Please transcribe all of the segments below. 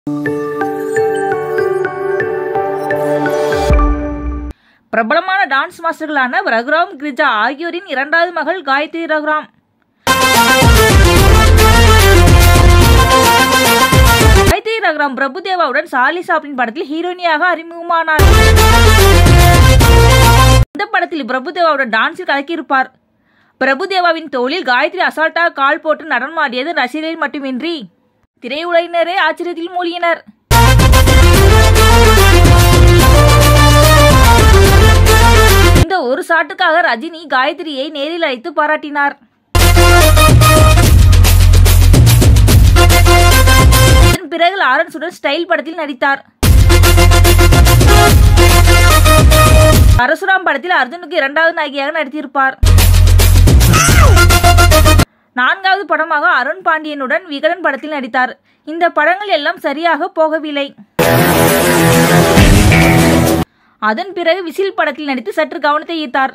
பிரபலமான டான்ஸ் மாஸ்டர்களான ரகுராம் கிரிஜா ஆகியோரின் இரண்டாவது மகள் காயத்ரி ரகுராம் காயத்ரி ரகுராம் பிரபுதேவாவுடன் சார்லி சாப்ளின் படத்தில் ஹீரோயினியாக அறிமுகமானார் இந்த படத்தில் பிரபுதேவாவுடன் டான்ஸில் கலக்கியிருப்பார் பிரபுதேவாவின் தோளில் காயத்ரி அசால்ட்டாக கால் போட்டு நடனமாடியது ரசிகர்கள் மட்டுமின்றி திரையுலகினரே ஆச்சரியத்தில் மூழ்கினர் இந்த ஒரு சாட்டுக்காக ரஜினி காயத்ரியை நேரில் அழைத்து பாராட்டினார் இதன் பிறகு லாரன்ஸுடன் ஸ்டைல் படத்தில் நடித்தார் பரசுராம் படத்தில் அர்ஜுனுக்கு இரண்டாவது நாயகியாக நடித்திருப்பார் நான்காவது படமாக அருண் பாண்டியனுடன் விகடன் படத்தில் நடித்தார் இந்த படங்கள் எல்லாம் சரியாக போகவில்லை அதன் பிறகு விசில் படத்தில் நடித்து சற்று கவனத்தை ஈர்த்தார்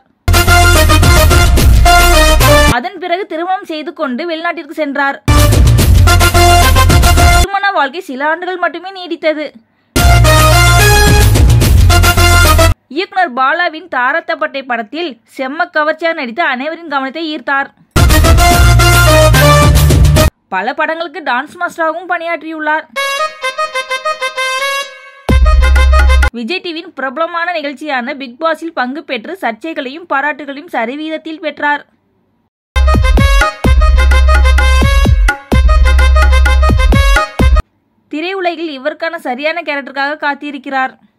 அதன் பிறகு திருமணம் செய்து கொண்டு வெளிநாட்டிற்கு சென்றார் திருமண வாழ்க்கை சில ஆண்டுகள் மட்டுமே நீடித்தது இயக்குனர் பாலாவின் தாரத்தப்பட்டை படத்தில் செம்ம கவர்ச்சியாக நடித்து அனைவரின் கவனத்தை ஈர்த்தார் பல படங்களுக்கு டான்ஸ் மாஸ்டராகவும் பணியாற்றியுள்ளார் விஜய் டிவியின் பிரபலமான நிகழ்ச்சியான பிக் பாஸில் பங்கு பெற்று சர்ச்சைகளையும் பாராட்டுகளையும் சரிவீதத்தில் பெற்றார் திரையுலகில் இவருக்கான சரியான கேரக்டருக்காக காத்திருக்கிறார்